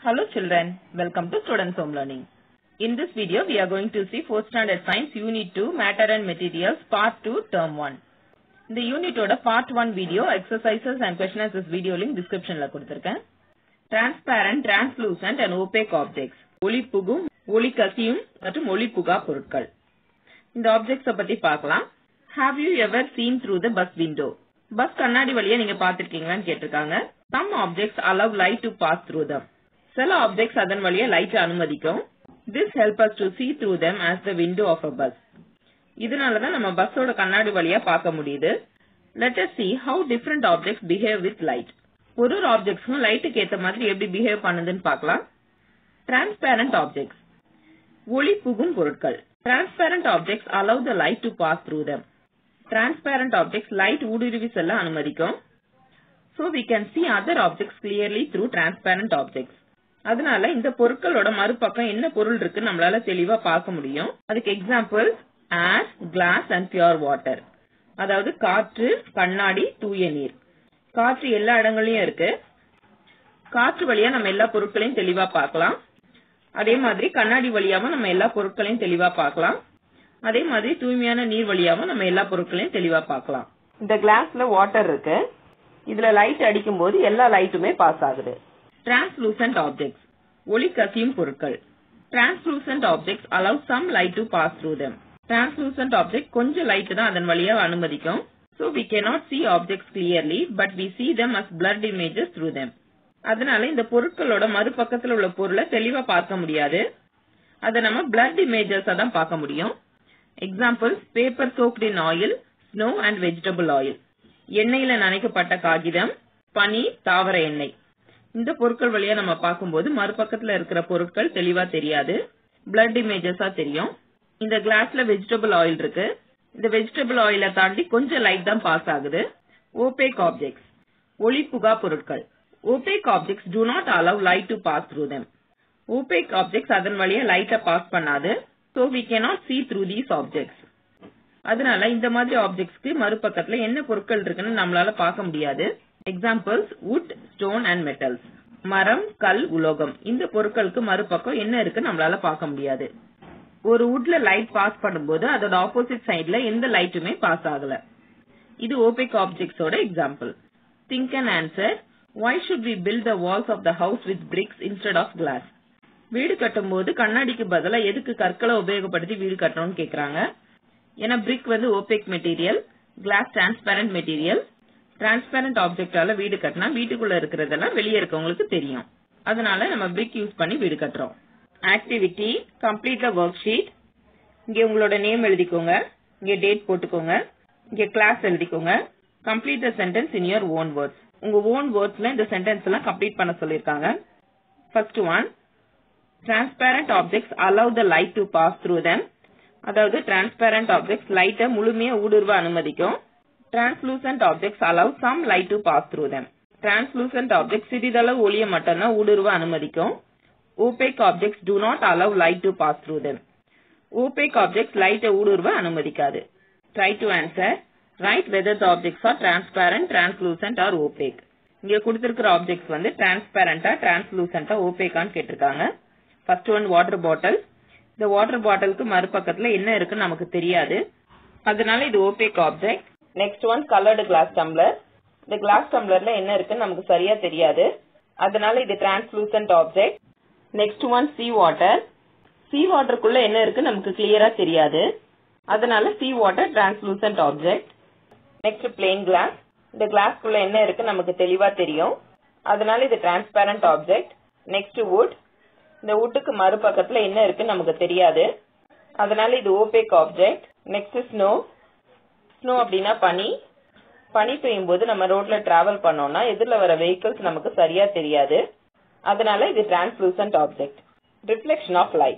Hello children, welcome to Students Home Learning. In this video, we are going to see 4th Standard Science Unit 2 Matter and Materials Part 2 Term 1. இந்த யூனிட்டோட part one video exercises and question answers video link டிஸ்கிரிப்ஷன்ல கொடுத்திருக்கேன் transparent translucent and opaque objects ஒளி புகும் ஒளி கசியும் மற்றும் ஒளி புகா பொருட்கள் இந்த ஆப்ஜெக்ட்ஸ பத்தி பார்க்கலாம் have you ever seen through the bus window bus கண்ணாடி வழியா நீங்க பாத்திருக்கீங்களான்னு கேட்டிருக்காங்க some objects allow light to pass through them சில ஆப்ஜெக்ட்ஸ் அதன் வழியா லைட் அனுமதிக்கும் this help us to see through them as the window of a bus இதனாலதான் நம்ம பஸ்ஸோட கண்ணாடி வழியா பார்க்க முடியுது let us see how different objects behave with light ஒரு ஒரு ஆப்ஜெக்ட்ஸும் லைட்டுக்கு ஏத்த மாதிரி எப்படி பிஹேவ் பண்ணுதுன்னு பார்க்கலாம் டிரான்ஸ்பேரண்ட் ஆப்ஜெக்ட்ஸ் ஒளி புகும் பொருட்கள் transparent objects allow the light to pass through them transparent objects light ஊடுருவி செல்ல அனுமதிக்கும் so we can see other objects clearly through transparent objects அதனால இந்த பொருட்களோட மறுபக்கம் என்ன பொருள் இருக்கு நம்மளால தெளிவா பார்க்க முடியும் அதுக்கு example air glass and pure water அதாவது காற்று கண்ணாடி தூய நீர் காற்று எல்லா இடங்களையும் இருக்கு காற்று வழியா நம்ம எல்லா பொருட்களையும் தெளிவா பார்க்கலாம் அதே மாதிரி கண்ணாடி வழியாவும் நம்ம எல்லா பொருட்களையும் தெளிவா பார்க்கலாம் அதே மாதிரி தூய்மையான நீர் வழியாவும் நம்ம எல்லா பொருட்களையும் தெளிவா பார்க்கலாம் இந்த கிளாஸ்ல வாட்டர் இருக்கு இதுல லைட் அடிக்கும் போது எல்லா லைட்டுமே பாஸ் ஆகுது டிரான்ஸ்லூசன்ட் ஆப்ஜெக்ட்ஸ் ஒளி கசியும் பொருட்கள் translucent objects allow some light to pass through them translucent object கொஞ்சம் லைட் தான் அதன் வழியா அனுமதிக்கும் so we cannot see objects clearly but we see them as blurred images through them அதனால இந்த பொருட்களோட மறுபக்கத்துல உள்ள பொருளை தெளிவா பார்க்க முடியாது அதை நம்ம பிளட் இமேஜஸ் தான் பார்க்க முடியும் examples paper soaked in oil snow and vegetable oil எண்ணெயில நனைக்கப்பட்ட காகிதம் பனி தாவர எண்ணெய் இந்த பொருட்கள் வழியா நம்ம பார்க்கும்போது மறுபக்கத்துல இருக்கிற பொருட்கள் தெளிவா தெரியாது பிளட் இமேஜஸா தெரியும் இந்த கிளாஸ்ல வெஜிடபிள் ஆயில் இருக்கு இந்த வெஜிடபிள் ஆயில தாண்டி கொஞ்சம் லைட் தான் பாஸ் ஆகுது ஓபேக் ஆப்ஜெக்ட்ஸ் ஒளி புகா பொருட்கள் opaque objects do not allow light to pass through them opaque objects அதன் வழியா லைட்ட பாஸ் பண்ணாது so we cannot see through these objects அதனால இந்த மாதிரி ஆப்ஜெக்ட்ஸ்க்கு மறுபக்கத்துல என்ன பொருட்கள் இருக்குன்னு நம்மளால பார்க்க முடியாது examples wood stone and metals மரம் கல் உலோகம் இந்த பொருட்களுக்கு மறுபக்கம் என்ன இருக்கு நம்மளால பார்க்க முடியாது ஒரு வுட்ல லைட் பாஸ் பண்ணும்போது அதோட ஆப்போசிட் சைடுல எந்த லைட்டுமே பாஸ் ஆகல இது ஓபேக் ஆப்ஜெக்ட்ஸோட example think and answer why should we build the walls of the house with bricks instead of glass வீடு கட்டும்போது கண்ணாடிக்கு பதிலா எதுக்கு கற்களை உபயோகப்படுத்தி வீடு கட்டணும்னு கேக்குறாங்க ஏன்னா பிரிக் வந்து opaque material glass transparent material transparent ஆப்ஜெக்டால வீடு கட்டினா வீட்டுக்குள்ள இருக்கிறதெல்லாம் வெளியே இருக்கவங்களுக்கு தெரியும் அதனால நம்ம பிரிக் யூஸ் பண்ணி வீடு கட்டுறோம் activity complete the worksheet இங்க உங்களோட நேம் எழுதிக்கோங்க இங்க டேட் போட்டுக்கோங்க இங்க கிளாஸ் எழுதிக்கோங்க complete the sentence in your own words உங்க ஓன் வேர்ட்ஸ்ல இந்த சென்டென்ஸ் எல்லாம் கம்ப்ளீட் பண்ண சொல்லிருக்காங்க first one transparent objects allow the light to pass through them அதாவது டிரான்ஸ்பேரண்ட் ஆப்ஜெக்ட்ஸ் லைட்டை முழுமையா ஊடுருவ அனுமதிக்கும் translucent objects allow some light to pass through them translucent object சிறிதளவு ஒளியை மட்டும்தான் ஊடுருவ அனுமதிக்கும் opaque objects do not allow light to pass through them opaque objects லைட்டை ஊடுருவ அனுமதிக்காது try to answer write whether the objects are transparent translucent or opaque இங்க கொடுத்திருக்கிற ஆப்ஜெக்ட்ஸ் வந்து டிரான்ஸ்பேரண்டா டிரான்ஸ்லூசன்டா ஓபேக்கான்னு கேட்டிருக்காங்க ஃபர்ஸ்ட் ஒன் வாட்டர் பாட்டில் இந்த வாட்டர் பாட்டிலுக்கு மறுபக்கத்துல என்ன இருக்குன்னு நமக்கு தெரியாது அதனால இது opaque object next one coloured glass tumbler இந்த கிளாஸ் டம்ளர்ல என்ன இருக்குன்னு நமக்கு சரியா தெரியாது அதனால இது translucent object next one sea water sea வாட்டருக்குள்ள என்ன இருக்கு நமக்கு கிளியரா தெரியாது அதனால sea water translucent object next plain glass இந்த கிளாஸ்க்குள்ள என்ன இருக்கு நமக்கு தெளிவா தெரியும் அதனால இது டிரான்ஸ்பேரண்ட் ஆப்ஜெக்ட் நெக்ஸ்ட் வுட் இந்த வுட்டுக்கு மறுபக்கத்துல என்ன இருக்கு நமக்கு தெரியாது அதனால இது opaque object next snow snow அப்படின்னா பனி பனி பெய்யும் போது நம்ம ரோட்ல டிராவல் பண்ணோம்னா எதிரில் வர வெஹிக்கிள்ஸ் நமக்கு சரியா தெரியாது அதனால இது translucent object reflection of light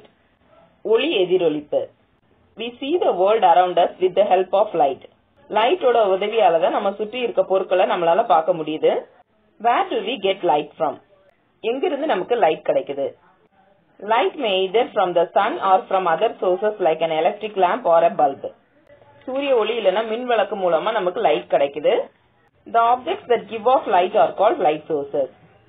ஒளி எதிரொலிப்பு we see the world around us with the help of light லைட்டோட உதவியால தான் நம்ம சுற்றி இருக்க பொருட்களை நம்மளால பார்க்க முடியுது where do we get light from எங்கிருந்து நமக்கு லைட் கிடைக்குது light may either from the sun or from other sources like an electric lamp or a bulb சூரிய ஒளி இல்லனா மின் விளக்கு மூலமா நமக்கு லைட் கிடைக்குது the objects that give off light are called light sources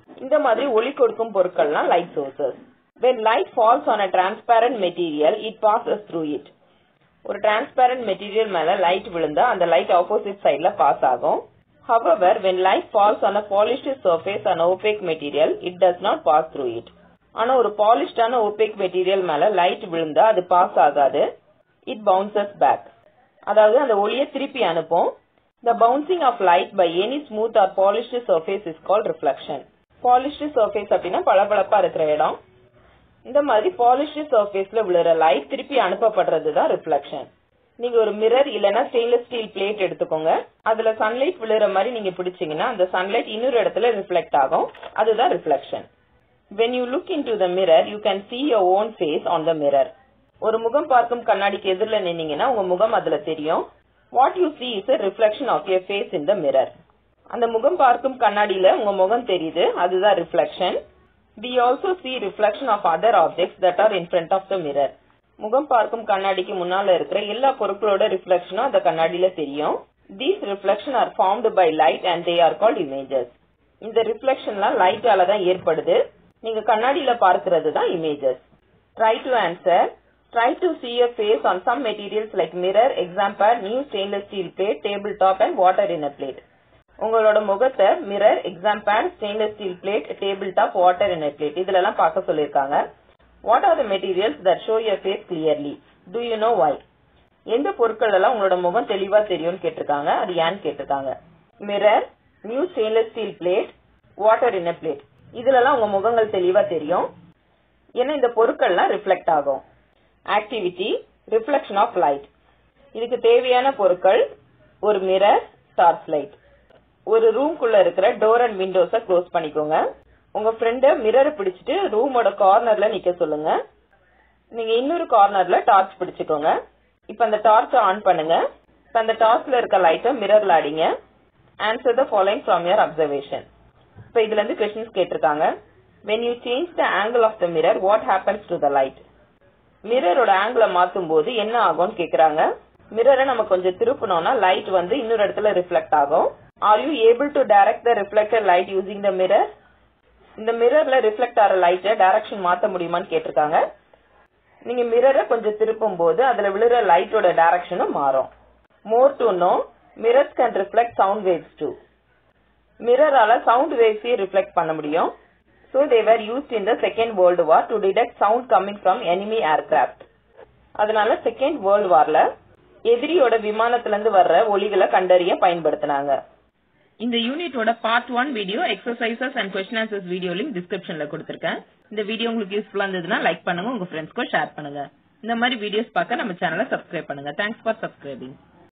இந்த மாதிரி ஒளி கொடுக்கும் பொருட்கள்லாம் light sources when light falls on a transparent material it passes through it ஒரு டிரான்ஸ்பேரண்ட் மெட்டீரியல் மேல லைட் விழுந்தா அந்த லைட் ஆப்போசிட் சைடுல பாஸ் ஆகும் however when light falls on a polished surface on opaque material it does not pass through it ஆனா ஒரு பாலிஷ்டான opaque material மேல லைட் விழுந்தா அது பாஸ் ஆகாது it bounces back அதாவது அந்த ஒளியை திருப்பி அனுப்பும் the bouncing of light by any smooth or polished surface is called reflection polished surface அப்படின்னா பளபளப்பா இருக்கிற இடம் இந்த மாதிரி பாலிஷ்டு சர்ஃபேஸ்ல விழுற லைட் திருப்பி அனுப்பப்படுறது தான் ரிஃப்ளெக்ஷன் நீங்க ஒரு மிரர் இல்லனா ஸ்டெயின்லெஸ் ஸ்டீல் பிளேட் எடுத்துக்கோங்க அதுல சன்லைட் விழுற மாதிரி நீங்க பிடிச்சீங்கன்னா அந்த சன்லைட் இன்னொரு இடத்துல ரிஃப்ளெக்ட் ஆகும் அதுதான் reflection when you look into the mirror you can see your own face on the mirror ஒரு முகம் பார்க்கும் கண்ணாடிக்கு எதிரில் நின்னீங்கன்னா உங்க முகம் அதுல தெரியும் what you see is a reflection of your face in the mirror அந்த முகம் பார்க்கும் கண்ணாடியில உங்க முகம் தெரியுது அதுதான் reflection we also see reflection of other objects that are in front of the mirror முகம் பார்க்கும் கண்ணாடிக்கு முன்னால இருக்கிற எல்லா பொருட்களோட ரிஃப்ளெக்ஷனும் அந்த கண்ணாடியில தெரியும் these reflection are formed by light and they are called images இந்த ரிஃப்ளெக்ஷன்லாம் லைட்டால தான் ஏற்படுது நீங்க கண்ணாடியில பார்க்கிறது தான் images try to answer try to see your face on some materials like mirror example new stainless steel plate tabletop and water in a plate உங்களோட முகத்தை mirror exam pan stainless steel plate table top water in plate இதுல எல்லாம் பார்க்க சொல்லிருக்காங்க what are the materials that show your face clearly to you know why எந்த பொருட்கள் எல்லாம் உங்களோட முகம் தெளிவா தெரியும்னு கேட்டிருக்காங்க அது ஏன்னு கேட்டிருக்காங்க mirror new stainless steel plate water in plate இதுல எல்லாம் உங்க முகங்கள் தெளிவா தெரியும் ஏன்னா இந்த பொருட்கள்லாம் ரிஃப்ளெக்ட் ஆகும் ஆக்டிவிட்டி ரிஃப்ளெக்ஷன் ஆஃப் லைட் இதுக்கு தேவையான பொருட்கள் ஒரு மிரர் டார்ச் லைட் ஒரு ரூம்குள்ள இருக்கிற டோர் அண்ட் விண்டோஸ க்ளோஸ் பண்ணிக்கோங்க உங்க ஃப்ரெண்ட மிரர் பிடிச்சிட்டு ரூமோட கார்னர்ல நிக்க சொல்லுங்க நீங்க இன்னொரு கார்னர்ல டார்ச் பிடிச்சுக்கோங்க இப்ப அந்த டார்ச் ஆன் பண்ணுங்க இப்ப அந்த டார்ச்ல இருக்க லைட்ட மிரர்ல அடிங்க answer the following from your observation இப்ப இதுல இருந்து கொஸ்டின்ஸ் கேட்டிருக்காங்க when you change the angle of the mirror what happens to the light மிரரோட ஆங்கிள மாத்தும் போது என்ன ஆகும்னு கேக்குறாங்க மிரரை நம்ம கொஞ்சம் திருப்பினோம்னா லைட் வந்து இன்னொரு இடத்துல ரிஃப்ளெக்ட் ஆகும் are you able to direct the reflected light using the mirror இந்த மிரர்ல ரிஃப்ளெக்ட் ஆற லைட்டை டைரக்ஷன் மாத்த முடியுமான்னு கேட்டிருக்காங்க நீங்க மிரரை கொஞ்சம் திருப்பும் போது அதுல விழுற லைட்டோட டைரக்ஷனும் மாறும் more to know mirrors can reflect sound waves too மிரரால சவுண்ட் வேவ்ஸையும் ரிஃப்ளெக்ட் பண்ண முடியும் so they were used in the second world war to detect sound coming from enemy aircraft அதனால செகண்ட் வேர்ல்ட் வார்ல எதிரியோட விமானத்துல இருந்து வர்ற ஒலிகளை கண்டறிய பயன்படுத்தினாங்க இந்த யூனிட்டோட part one video exercises and question answers video link டிஸ்கிரிப்ஷன்ல கொடுத்திருக்கேன் இந்த வீடியோ உங்களுக்கு யூஸ்ஃபுல்லா இருந்ததுன்னா லைக் பண்ணுங்க உங்க ஃப்ரெண்ட்ஸ்க்கும் ஷேர் பண்ணுங்க இந்த மாதிரி வீடியோஸ் பார்க்க நம்ம சேனலை சப்ஸ்கிரைப் பண்ணுங்க தேங்க்ஸ் ஃபார் சப்ஸ்கிரைபிங்